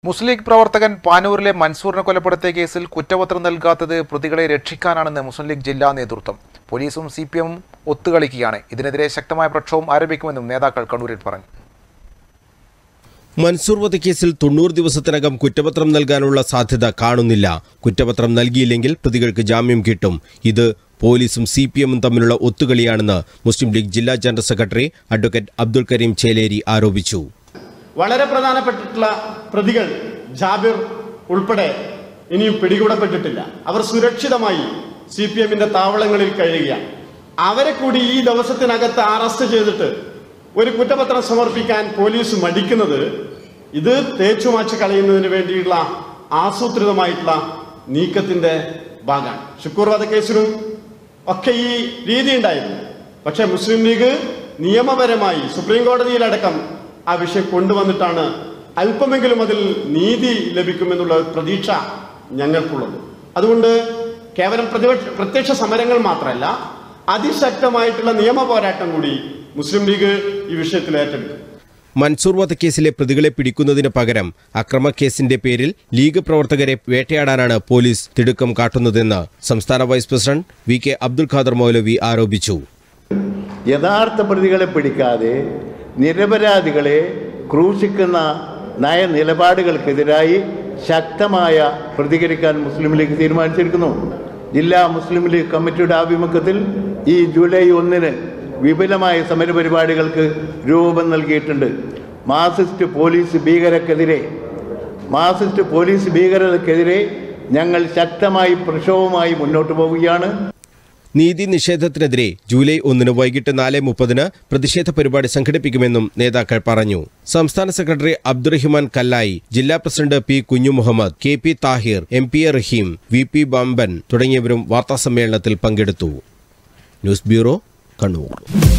മുസ്ലിം league പ്രവർത്തകൻ പാനൂരിലെ മൻസൂറിനെ കൊലപ്പെടുത്തിയ കേസിൽ കുറ്റപത്രം നൽകാത്തത് പ്രതികളെ രക്ഷിക്കാനാണെന്ന് മുസ്ലിം ലീഗ് ജില്ലാ നേതൃത്വം പോലീസും സി പി എമ്മും ഒത്തുകളിക്കുകയാണ് ഇതിനെതിരെ ശക്തമായ പ്രക്ഷോഭം ആരംഭിക്കുമെന്നും നേതാക്കൾ കണ്ണൂരിൽ പറഞ്ഞു മൻസൂർ വധക്കേസിൽ തൊണ്ണൂറ് ദിവസത്തിനകം കുറ്റപത്രം നൽകാനുള്ള സാധ്യത കാണുന്നില്ല കുറ്റപത്രം നൽകിയില്ലെങ്കിൽ പ്രതികൾക്ക് ജാമ്യം കിട്ടും ഇത് പോലീസും സി പി എമ്മും തമ്മിലുള്ള ഒത്തുകളിയാണെന്ന് മുസ്ലിം ലീഗ് ജില്ലാ general secretary advocate Abdul Kareem Cheleri ആരോപിച്ചു വളരെ പ്രധാനപ്പെട്ടിട്ടുള്ള പ്രതികൾ ജാബിർ ഉൾപ്പെടെ ഇനിയും പിടികൂടപ്പെട്ടിട്ടില്ല അവർ സുരക്ഷിതമായി സി പി എമ്മിന്റെ താവളങ്ങളിൽ കഴിയുകയാണ് അവരെ കൂടി ഈ ദിവസത്തിനകത്ത് അറസ്റ്റ് ചെയ്തിട്ട് ഒരു കുറ്റപത്രം സമർപ്പിക്കാൻ പോലീസ് മടിക്കുന്നത് ഇത് തേച്ചുമാച്ച് കളയുന്നതിന് വേണ്ടിയുള്ള ആസൂത്രിതമായിട്ടുള്ള നീക്കത്തിന്റെ ഭാഗമാണ് ഷുക്കൂർ വധക്കേസിലും ഒക്കെ ഈ രീതി ഉണ്ടായിരുന്നു പക്ഷേ മുസ്ലിം ലീഗ് നിയമപരമായി സുപ്രീം കോടതിയിലടക്കം ആ വിഷയം കൊണ്ടുവന്നിട്ടാണ് അല്പമെങ്കിലും അതിൽ നീതി ലഭിക്കുമെന്നുള്ള പ്രതീക്ഷ ഞങ്ങൾക്കുള്ളത് അതുകൊണ്ട് കേവലം പ്രതിപക്ഷ പ്രത്യക്ഷ സമരങ്ങൾ മാത്രമല്ല അതിശക്തമായിട്ടുള്ള നിയമ പോരാട്ടം കൂടി മുസ്ലിം ലീഗ് ഈ വിഷയത്തിൽ ഏറ്റെടുക്കും മൻസൂർ വധക്കേസിലെ പ്രതികളെ പിടിക്കുന്നതിന് പകരം അക്രമക്കേസിന്റെ പേരിൽ ലീഗ് പ്രവർത്തകരെ വേട്ടയാടാനാണ് പോലീസ് തിടുക്കം കാട്ടുന്നതെന്ന് സംസ്ഥാന vice president V K Abdul Khader Maulavi ആരോപിച്ചു യഥാർത്ഥ പ്രതികളെ പിടിക്കാതെ നിരപരാധികളെ ക്രൂശിക്കുന്ന നയ നിലപാടുകൾക്കെതിരായി ശക്തമായ പ്രതികരിക്കാൻ മുസ്ലിം ലീഗ് തീരുമാനിച്ചിരിക്കുന്നു ജില്ലാ മുസ്ലിം ലീഗ് കമ്മിറ്റിയുടെ ആഭിമുഖ്യത്തിൽ ഈ ജൂലൈ ഒന്നിന് വിപുലമായ സമരപരിപാടികൾക്ക് രൂപം നൽകിയിട്ടുണ്ട് മാർസിസ്റ്റ് പോലീസ് ഭീകരക്കെതിരെ മാർസിസ്റ്റ് പോലീസ് ഭീകരതക്കെതിരെ ഞങ്ങൾ ശക്തമായി പ്രക്ഷോഭവുമായി മുന്നോട്ട് പോവുകയാണ് നീതി നിഷേധത്തിനെതിരെ ജൂലൈ ഒന്നിന് വൈകിട്ട് നാല് മുപ്പതിന് പ്രതിഷേധ പരിപാടി സംഘടിപ്പിക്കുമെന്നും നേതാക്കൾ പറഞ്ഞു സംസ്ഥാന സെക്രട്ടറി അബ്ദുറഹിമാൻ കല്ലായി ജില്ലാ president P Kunhu Muhammad K P Thahir M P A Raheem V P Bamban തുടങ്ങിയവരും വാർത്താസമ്മേളനത്തിൽ പങ്കെടുത്തു ന്യൂസ് ബ്യൂറോ കണ്ണൂർ